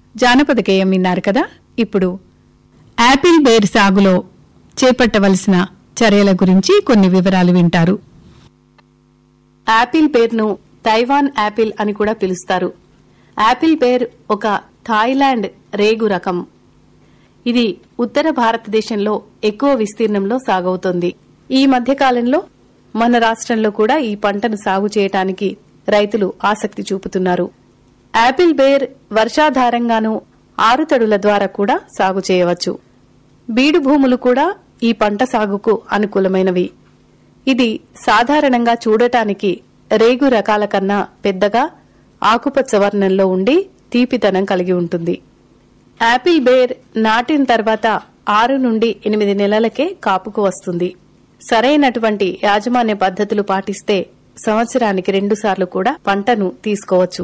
జానపద గేయం విన్నారు కదా ఇప్పుడు యాపిల్ బేర్ సాగులో చేపట్టవలసిన చర్యల గురించి కొన్ని వివరాలు వింటారు యాపిల్ బేర్ను తైవాన్ యాపిల్ అని కూడా పిలుస్తారు యాపిల్ బేర్ ఒక థాయిలాండ్ రేగు రకం ఇది ఉత్తర భారతదేశంలో ఎక్కువ విస్తీర్ణంలో సాగవుతోంది ఈ మధ్య కాలంలో మన రాష్ట్రంలో కూడా ఈ పంటను సాగు చేయటానికి రైతులు ఆసక్తి చూపుతున్నారు యాపిల్ బేర్ వర్షాధారంగాను ఆరుతడుల ద్వారా కూడా సాగు చేయవచ్చు బీడు భూములు కూడా ఈ పంట సాగుకు అనుకూలమైనవి ఇది సాధారణంగా చూడటానికి రేగు రకాల కన్నా పెద్దగా ఆకుపచ్చ వర్ణంలో ఉండి తీపితనం కలిగి ఉంటుంది యాపిల్ బేర్ నాటిన తర్వాత ఆరు నుండి ఎనిమిది నెలలకే కాపుకు వస్తుంది సరైనటువంటి యాజమాన్య పద్ధతులు పాటిస్తే సంవత్సరానికి రెండుసార్లు కూడా పంటను తీసుకోవచ్చు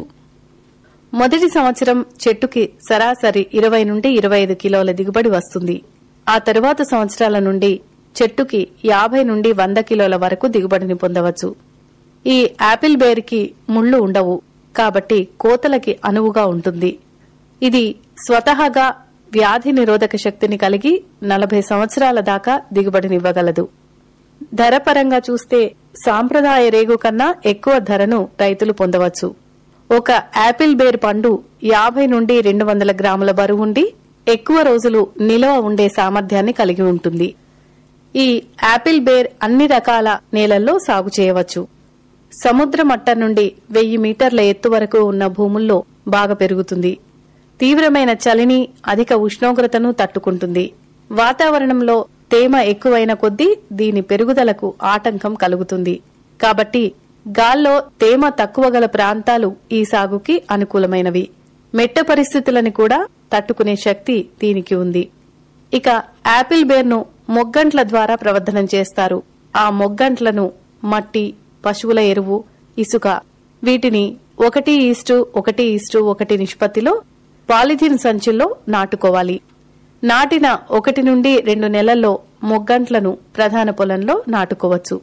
మొదటి సంవత్సరం చెట్టుకి సరాసరి ఇరవై నుండి ఇరవై ఐదు కిలోల దిగుబడి వస్తుంది ఆ తరువాత సంవత్సరాల నుండి చెట్టుకి యాభై నుండి వంద కిలోల వరకు దిగుబడిని పొందవచ్చు ఈ యాపిల్ బేర్కి ముళ్ళు ఉండవు కాబట్టి కోతలకి అనువుగా ఉంటుంది ఇది స్వతహాగా వ్యాధి నిరోధక శక్తిని కలిగి నలభై సంవత్సరాల దాకా దిగుబడినివ్వగలదు ధర పరంగా చూస్తే సాంప్రదాయ రేగు కన్నా ఎక్కువ ధరను రైతులు పొందవచ్చు ఒక యాపిల్ బేర్ పండు యాభై నుండి రెండు వందల గ్రాముల బరువుండి ఎక్కువ రోజులు నిలవ ఉండే సామర్థ్యాన్ని కలిగి ఉంటుంది ఈ యాపిల్ బేర్ అన్ని రకాల నేలల్లో సాగు చేయవచ్చు సముద్ర మట్టం నుండి వెయ్యి మీటర్ల ఎత్తు వరకు ఉన్న భూముల్లో బాగా పెరుగుతుంది తీవ్రమైన చలిని అధిక ఉష్ణోగ్రతను తట్టుకుంటుంది వాతావరణంలో తేమ ఎక్కువైన కొద్దీ దీని పెరుగుదలకు ఆటంకం కలుగుతుంది కాబట్టి గాల్లో తేమ తక్కువ గల ప్రాంతాలు ఈ సాగుకి అనుకూలమైనవి మెట్ట పరిస్థితులని కూడా తట్టుకునే శక్తి దీనికి ఉంది ఇక యాపిల్ బేర్ను మొగ్గంట్ల ద్వారా ప్రవర్ధనం చేస్తారు ఆ మొగ్గంట్లను మట్టి పశువుల ఎరువు ఇసుక వీటిని ఒకటి ఈస్టు ఒకటి ఈస్టు ఒకటి నిష్పత్తిలో పాలిథిన్ సంచుల్లో నాటుకోవాలి నాటిన ఒకటి నుండి రెండు నెలల్లో మొగ్గంట్లను ప్రధాన పొలంలో నాటుకోవచ్చు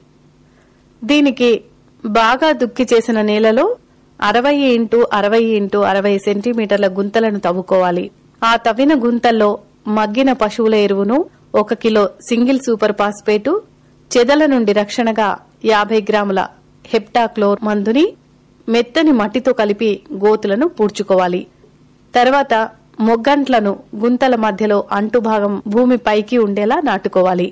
దీనికి బాగా దుక్కి చేసిన నేలలో అరవై ఇంటూ అరవై ఇంటూ అరవై సెంటీమీటర్ల గుంతలను తవ్వుకోవాలి ఆ తవ్విన గుంతల్లో మగ్గిన పశువుల ఎరువును ఒక కిలో సింగిల్ సూపర్ ఫాస్ఫేటు చెదల నుండి రక్షణగా యాభై గ్రాముల హెప్టాక్లోర్ మందుని మెత్తని మట్టితో కలిపి గోతులను పూడ్చుకోవాలి తర్వాత మొగ్గంట్లను గుంతల మధ్యలో అంటుభాగం భూమి పైకి ఉండేలా నాటుకోవాలి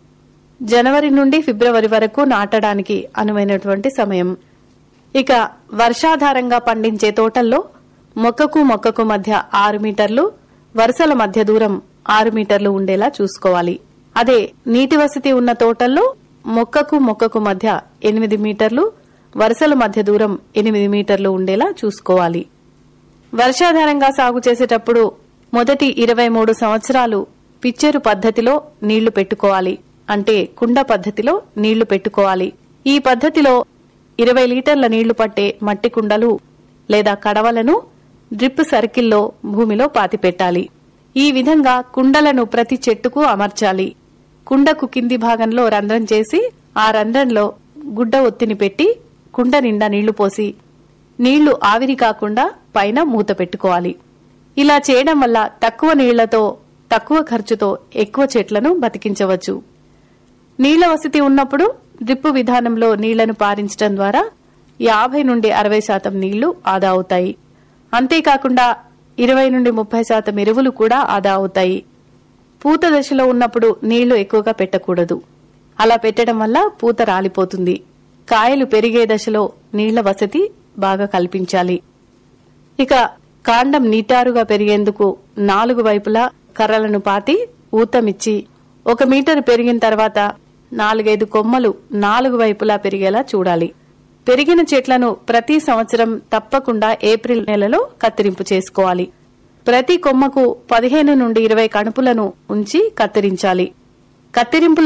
జనవరి నుండి ఫిబ్రవరి వరకు నాటడానికి అనువైనటువంటి సమయం ఇక వర్షాధారంగా పండించే తోటల్లో మొక్కకు మొక్కకు మధ్య ఆరు మీటర్లు వరుసల మధ్య దూరం ఆరు మీటర్లు ఉండేలా చూసుకోవాలి అదే నీటి వసతి ఉన్న తోటల్లో మొక్కకు మొక్కకు మధ్య ఎనిమిది మీటర్లు వరుసల మధ్య దూరం ఎనిమిది మీటర్లు ఉండేలా చూసుకోవాలి వర్షాధారంగా సాగు చేసేటప్పుడు మొదటి ఇరవై మూడు సంవత్సరాలు పిచ్చెరు పద్ధతిలో నీళ్లు పెట్టుకోవాలి అంటే కుండ పద్ధతిలో నీళ్లు పెట్టుకోవాలి ఈ పద్ధతిలో ఇరవై లీటర్ల నీళ్లు పట్టే మట్టి కుండలు లేదా కడవలను డ్రిప్ సర్కిల్లో భూమిలో పాతిపెట్టాలి ఈ విధంగా కుండలను ప్రతి చెట్టుకు అమర్చాలి కుండకు కింది భాగంలో రంధ్రం చేసి ఆ రంధ్రంలో గుడ్డ ఒత్తిని పెట్టి కుండ నిండా నీళ్లు పోసి నీళ్లు ఆవిరి కాకుండా పైన మూత పెట్టుకోవాలి ఇలా చేయడం వల్ల తక్కువ నీళ్లతో తక్కువ ఖర్చుతో ఎక్కువ చెట్లను బతికించవచ్చు నీళ్ల వసతి ఉన్నప్పుడు డ్రిప్పు విధానంలో నీళ్లను పారించడం ద్వారా యాభై నుండి అరవై శాతం నీళ్లు ఆదా అవుతాయి అంతేకాకుండా ఇరవై నుండి ముప్పై శాతం ఎరువులు కూడా ఆదా అవుతాయి పూత దశలో ఉన్నప్పుడు నీళ్లు ఎక్కువగా పెట్టకూడదు అలా పెట్టడం వల్ల పూత రాలిపోతుంది కాయలు పెరిగే దశలో నీళ్ల వసతి బాగా కల్పించాలి ఇక కాండం నీటారుగా పెరిగేందుకు నాలుగు వైపులా కర్రలను పాతి ఊతమిచ్చి ఒక మీటర్ పెరిగిన తర్వాత నాలుగైదు కొమ్మలు నాలుగు వైపులా పెరిగేలా చూడాలి పెరిగిన చెట్లను ప్రతి సంవత్సరం తప్పకుండా ఏప్రిల్ నెలలో కత్తిరింపు చేసుకోవాలి ప్రతి కొమ్మకు పదిహేను నుండి ఇరవై కణుపులను ఉంచి కత్తిరించాలి కత్తిరింపుల